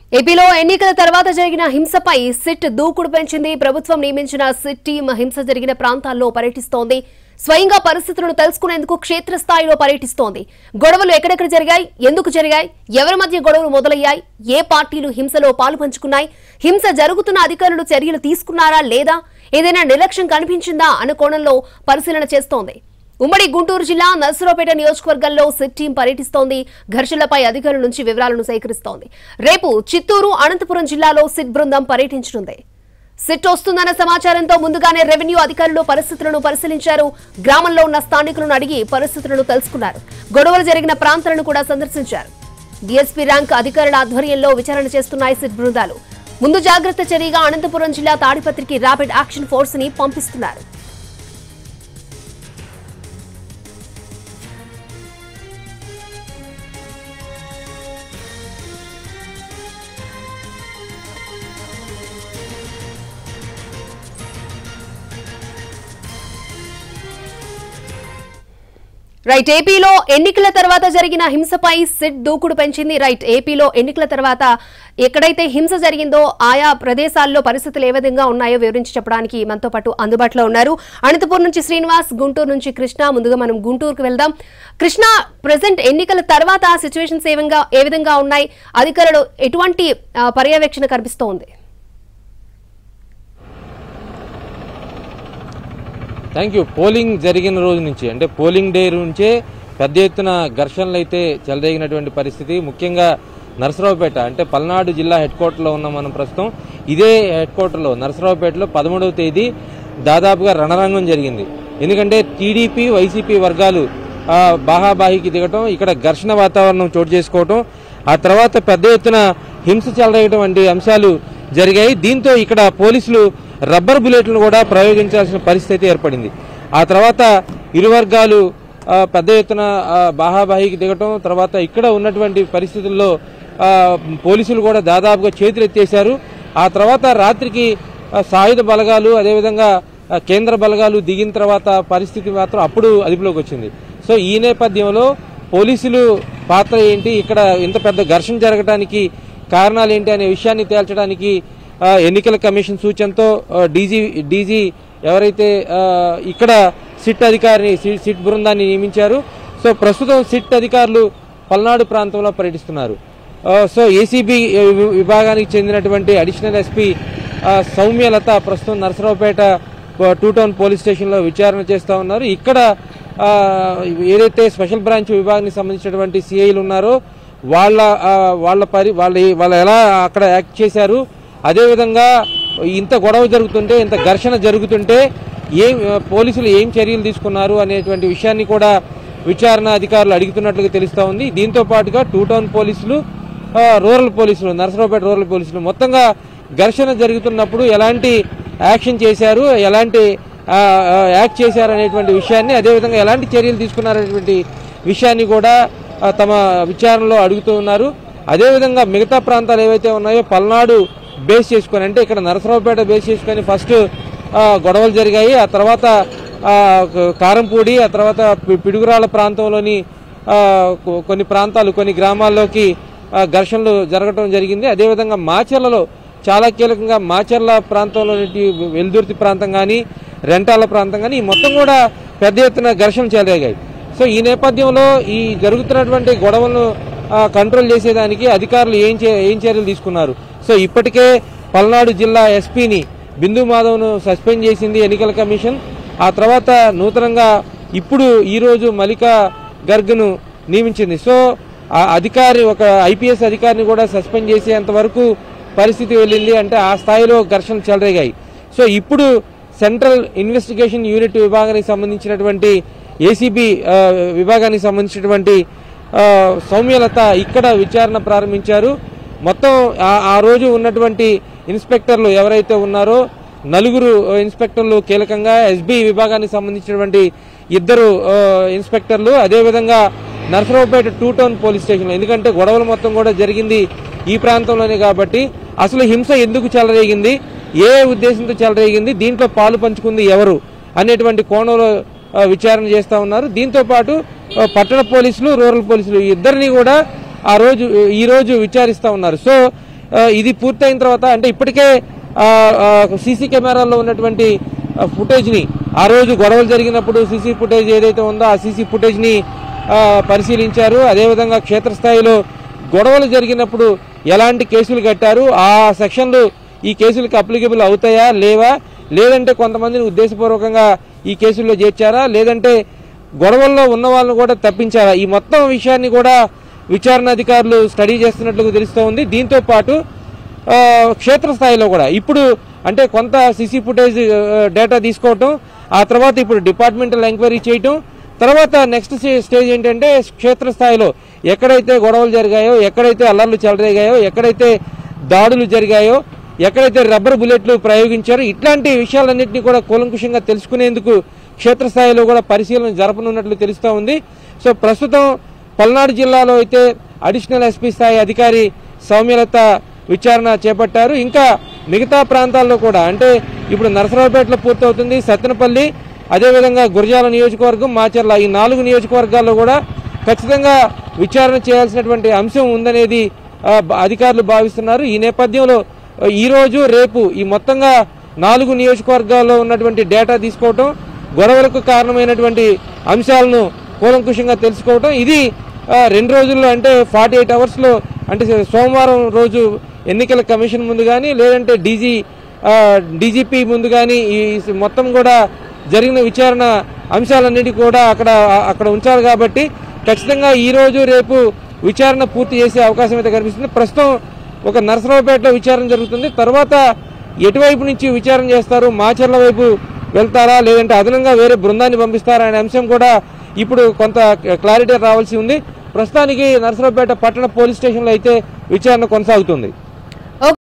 ఏపీలో ఎన్నికల తర్వాత జరిగిన హింసపై సిట్ దూకుడు పెంచింది ప్రభుత్వం నియమించిన సిట్ టీం హింస జరిగిన ప్రాంతాల్లో పర్యటిస్తోంది స్వయంగా పరిస్థితులను తెలుసుకునేందుకు క్షేత్రస్థాయిలో పర్యటిస్తోంది గొడవలు ఎక్కడెక్కడ జరిగాయి ఎందుకు జరిగాయి ఎవరి మధ్య గొడవలు మొదలయ్యాయి ఏ పార్టీలు హింసలో పాలు పంచుకున్నాయి హింస జరుగుతున్న అధికారులు చర్యలు తీసుకున్నారా లేదా ఏదైనా నిర్లక్ష్యం కనిపించిందా అన్న కోణంలో పరిశీలన చేస్తోంది ఉమ్మడి గుంటూరు జిల్లా నర్సరావుపేట నియోజకవర్గంలో సిట్ టీం పర్యటిస్తోంది ఘర్షణలపై అధికారుల నుంచి వివరాలను సేకరిస్తోంది రేపు చిత్తూరు అనంతపురం జిల్లాలో సిట్ బృందం పర్యటించనుంది సిట్ వస్తుందన్న సమాచారంతో ముందుగానే రెవెన్యూ అధికారులు పరిస్థితులను పరిశీలించారు గ్రామంలో ఉన్న స్థానికులను అడిగి పరిస్థితులను తెలుసుకున్నారు గొడవలు జరిగిన ప్రాంతాలను కూడా సందర్శించారు డీఎస్పీ ర్యాంక్ అధికారుల ఆధ్వర్యంలో విచారణ చేస్తున్నాయి సిట్ బృందాలు ముందు జాగ్రత్త చర్యగా అనంతపురం జిల్లా తాడిపత్రికి ర్యాపిడ్ యాక్షన్ ఫోర్స్ ని పంపిస్తున్నారు రైట్ ఏపీలో ఎన్నికల తర్వాత జరిగిన హింసపై సిట్ దూకుడు పెంచింది రైట్ ఏపీలో ఎన్నికల తర్వాత ఎక్కడైతే హింస జరిగిందో ఆయా ప్రదేశాల్లో పరిస్థితులు ఏ విధంగా ఉన్నాయో వివరించి చెప్పడానికి మనతో పాటు అందుబాటులో ఉన్నారు అనంతపూర్ నుంచి శ్రీనివాస్ గుంటూరు నుంచి కృష్ణ ముందుగా మనం గుంటూరుకు వెళ్దాం కృష్ణ ప్రజెంట్ ఎన్నికల తర్వాత సిచ్యువేషన్స్ ఏ విధంగా ఏ విధంగా ఉన్నాయి అధికారులు ఎటువంటి ఆ, పర్యవేక్షణ కనిపిస్తోంది థ్యాంక్ యూ పోలింగ్ జరిగిన రోజు నుంచి అంటే పోలింగ్ డే నుంచే పెద్ద ఎత్తున ఘర్షణలు అయితే చెలరేగినటువంటి పరిస్థితి ముఖ్యంగా నరసరావుపేట అంటే పల్నాడు జిల్లా హెడ్ క్వార్టర్లో ఉన్న మనం ప్రస్తుతం ఇదే హెడ్ క్వార్టర్లో నరసరావుపేటలో పదమూడవ తేదీ దాదాపుగా రణరంగం జరిగింది ఎందుకంటే టీడీపీ వైసీపీ వర్గాలు ఆ, బాహాబాహికి దిగటం ఇక్కడ ఘర్షణ వాతావరణం చోటు చేసుకోవటం ఆ తర్వాత పెద్ద ఎత్తున హింస చెలరేయడం వంటి అంశాలు జరిగాయి దీంతో ఇక్కడ పోలీసులు రబ్బర్ బుల్లెట్లను కూడా ప్రయోగించాల్సిన పరిస్థితి ఏర్పడింది ఆ తర్వాత ఇరు వర్గాలు ఆ, పెద్ద ఎత్తున ఆ, బాహాబాహికి దిగటం తర్వాత ఇక్కడ ఉన్నటువంటి పరిస్థితుల్లో ఆ, పోలీసులు కూడా దాదాపుగా చేతులు ఎత్తేశారు ఆ తర్వాత రాత్రికి ఆ, సాయుధ బలగాలు అదేవిధంగా ఆ, కేంద్ర బలగాలు దిగిన తర్వాత పరిస్థితి మాత్రం అప్పుడు అదుపులోకి వచ్చింది సో ఈ నేపథ్యంలో పోలీసులు పాత్ర ఏంటి ఇక్కడ ఇంత పెద్ద ఘర్షణ జరగడానికి కారణాలు ఏంటి అనే విషయాన్ని తేల్చడానికి ఆ, ఎన్నికల కమిషన్ సూచనతో ఆ, డీజీ డీజీ ఎవరైతే ఆ, ఇక్కడ సిట్ అధికారిని సి- సిట్ బృందాన్ని నియమించారు సో ప్రస్తుతం సిట్ అధికారులు పల్నాడు ప్రాంతంలో పర్యటిస్తున్నారు ఆ, సో ఏసీబీ విభాగానికి చెందినటువంటి అడిషనల్ ఎస్పీ ఆ, సౌమ్యలత ప్రస్తుతం నరసరావుపేట ఆ, టూ టౌన్ పోలీస్ స్టేషన్లో విచారణ చేస్తూ ఉన్నారు ఇక్కడ ఆ, ఏదైతే స్పెషల్ బ్రాంచ్ విభాగానికి సంబంధించినటువంటి సిఐలు ఉన్నారో వాళ్ళ ఆ, వాళ్ళ పరి వాళ్ళ వాళ్ళ ఎలా అక్కడ యాక్ట్ చేశారు అదేవిధంగా ఇంత గొడవ జరుగుతుంటే ఇంత ఘర్షణ జరుగుతుంటే ఏం ఆ, పోలీసులు ఏం చర్యలు తీసుకున్నారు అనేటువంటి విషయాన్ని కూడా విచారణ అధికారులు అడుగుతున్నట్లుగా తెలుస్తూ ఉంది దీంతో పాటుగా టూ టౌన్ పోలీసులు ఆ, రూరల్ పోలీసులు నరసరావుపేట రూరల్ పోలీసులు మొత్తంగా ఘర్షణ జరుగుతున్నప్పుడు ఎలాంటి యాక్షన్ చేశారు ఎలాంటి ఆ, ఆ, యాక్ట్ చేశారు అనేటువంటి విషయాన్ని అదేవిధంగా ఎలాంటి చర్యలు తీసుకున్నారనేటువంటి విషయాన్ని కూడా ఆ, తమ విచారణలో అడుగుతూ ఉన్నారు అదేవిధంగా మిగతా ప్రాంతాలు ఏవైతే ఉన్నాయో పల్నాడు బేస్ చేసుకొని అంటే ఇక్కడ నరసరావుపేట బేస్ చేసుకొని ఫస్ట్ ఆ, గొడవలు జరిగాయి ఆ తర్వాత ఆ, క- కారంపూడి ఆ తర్వాత పి- పిడుగురాళ్ళ ప్రాంతంలోని ఆ, కొ- కొన్ని ప్రాంతాలు కొన్ని గ్రామాల్లోకి ఆ, ఘర్షణలు జరగడం జరిగింది అదేవిధంగా మాచర్లలో చాలా కీలకంగా మాచర్ల ప్రాంతంలోని వెల్దుర్తి ప్రాంతం కానీ రెంటాల ప్రాంతం కానీ ఈ మొత్తం కూడా పెద్ద ఎత్తున ఘర్షణలు చెలరేగాయి సో ఈ నేపథ్యంలో ఈ జరుగుతున్నటువంటి గొడవలను ఆ, కంట్రోల్ చేసేదానికి అధికారులు ఏం చే ఏం చర్యలు తీసుకున్నారు సో ఇప్పటికే పల్నాడు జిల్లా ఎస్పీని బిందు మాధవ్ను సస్పెండ్ చేసింది ఎన్నికల కమిషన్ ఆ తర్వాత నూతనంగా ఇప్పుడు ఈరోజు మలికా గర్గ్ను నియమించింది సో ఆ అధికారి ఒక ఐపీఎస్ అధికారిని కూడా సస్పెండ్ చేసేంత వరకు పరిస్థితి వెళ్ళింది అంటే ఆ స్థాయిలో ఘర్షణలు చెలరేగాయి సో ఇప్పుడు సెంట్రల్ ఇన్వెస్టిగేషన్ యూనిట్ విభాగానికి సంబంధించినటువంటి ఏసీబీ విభాగానికి సంబంధించినటువంటి ఆ, సౌమ్యలత ఇక్కడ విచారణ ప్రారంభించారు మొత్తం ఆ- ఆ రోజు ఉన్నటువంటి ఇన్స్పెక్టర్లు ఎవరైతే ఉన్నారో నలుగురు ఆ, ఇన్స్పెక్టర్లు కీలకంగా ఎస్బీ విభాగానికి సంబంధించినటువంటి ఇద్దరు ఆ, ఇన్స్పెక్టర్లు అదేవిధంగా నరసరావుపేట టూ టౌన్ పోలీస్ స్టేషన్లో ఎందుకంటే గొడవలు మొత్తం కూడా జరిగింది ఈ ప్రాంతంలోనే కాబట్టి అసలు హింస ఎందుకు చెలరేగింది ఏ ఉద్దేశంతో చెలరేగింది దీంట్లో పాలు పంచుకుంది ఎవరు అనేటువంటి కోణంలో ఆ, విచారణ చేస్తా ఉన్నారు దీంతో పాటు ఆ, పట్టణ పోలీసులు రూరల్ పోలీసులు ఈ ఇద్దరిని కూడా ఆ రోజు ఈ రోజు విచారిస్తా ఉన్నారు సో ఆ, ఇది పూర్తయిన తర్వాత అంటే ఇప్పటికే సీసీ కెమెరాల్లో ఉన్నటువంటి ఆ, ఫుటేజ్ని ఆ రోజు గొడవలు జరిగినప్పుడు సీసీ ఫుటేజ్ ఏదైతే ఉందో ఆ సీసీ ఫుటేజ్ని ఆ, పరిశీలించారు అదేవిధంగా క్షేత్రస్థాయిలో గొడవలు జరిగినప్పుడు ఎలాంటి కేసులు కట్టారు ఆ సెక్షన్లు ఈ కేసులకు అప్లికబుల్ అవుతాయా లేవా లేదంటే కొంతమందిని ఉద్దేశపూర్వకంగా ఈ కేసుల్లో చేర్చారా లేదంటే గొడవల్లో ఉన్న వాళ్ళని కూడా తప్పించారా ఈ మొత్తం విషయాన్ని కూడా విచారణ అధికారులు స్టడీ చేస్తున్నట్లుగా తెలుస్తూ ఉంది దీంతో పాటు ఆ, క్షేత్రస్థాయిలో కూడా ఇప్పుడు అంటే కొంత సీసీ ఫుటేజ్ డేటా తీసుకోవటం ఆ తర్వాత ఇప్పుడు డిపార్ట్మెంటల్ ఎంక్వైరీ చేయటం తర్వాత నెక్స్ట్ స్టేజ్ ఏంటంటే క్షేత్రస్థాయిలో ఎక్కడైతే గొడవలు జరిగాయో ఎక్కడైతే అల్లర్లు చెలరేగాయో ఎక్కడైతే దాడులు జరిగాయో ఎక్కడైతే రబ్బర్ బుల్లెట్లు ప్రయోగించారో ఇట్లాంటి విషయాలన్నింటినీ కూడా కూలంకుషంగా తెలుసుకునేందుకు క్షేత్రస్థాయిలో కూడా పరిశీలన జరపనున్నట్లు తెలుస్తూ ఉంది సో ప్రస్తుతం పల్నాడు జిల్లాలో అయితే అడిషనల్ ఎస్పీ స్థాయి అధికారి సౌమ్యలత విచారణ చేపట్టారు ఇంకా మిగతా ప్రాంతాల్లో కూడా అంటే ఇప్పుడు నరసరావుపేటలో పూర్తవుతుంది సత్తెనపల్లి అదేవిధంగా గురజాల నియోజకవర్గం మాచర్ల ఈ నాలుగు నియోజకవర్గాల్లో కూడా ఖచ్చితంగా విచారణ చేయాల్సినటువంటి అంశం ఉందనేది ఆ, బ- అధికారులు భావిస్తున్నారు ఈ నేపథ్యంలో ఆ, ఈ రోజు రేపు ఈ మొత్తంగా నాలుగు నియోజకవర్గాల్లో ఉన్నటువంటి డేటా తీసుకోవటం గొడవలకు కారణమైనటువంటి అంశాలను కూలంకుషంగా తెలుసుకోవటం ఇది ఆ, రెండు రోజుల్లో అంటే ఫార్టీ ఎయిట్ అవర్స్లో అంటే సోమవారం రోజు ఎన్నికల కమిషన్ ముందు కానీ లేదంటే డీజీ డీజీపీ ముందు కానీ ఈ మొత్తం కూడా జరిగిన విచారణ అంశాలన్నిటి కూడా అక్కడ అక్కడ ఉంచారు కాబట్టి ఖచ్చితంగా ఈ రోజు రేపు విచారణ పూర్తి చేసే అవకాశం అయితే కనిపిస్తుంది ప్రస్తుతం ఒక నరసరావుపేటలో విచారణ జరుగుతుంది తర్వాత ఎటువైపు నుంచి విచారణ చేస్తారు మాచర్ల వైపు వెళ్తారా లేదంటే అదనంగా వేరే బృందాన్ని పంపిస్తారా అనే అంశం కూడా ఇప్పుడు కొంత క్లారిటీ రావాల్సి ఉంది ప్రస్తుతానికి నరసరావుపేట పట్టణ పోలీస్ స్టేషన్లో అయితే విచారణ కొనసాగుతుంది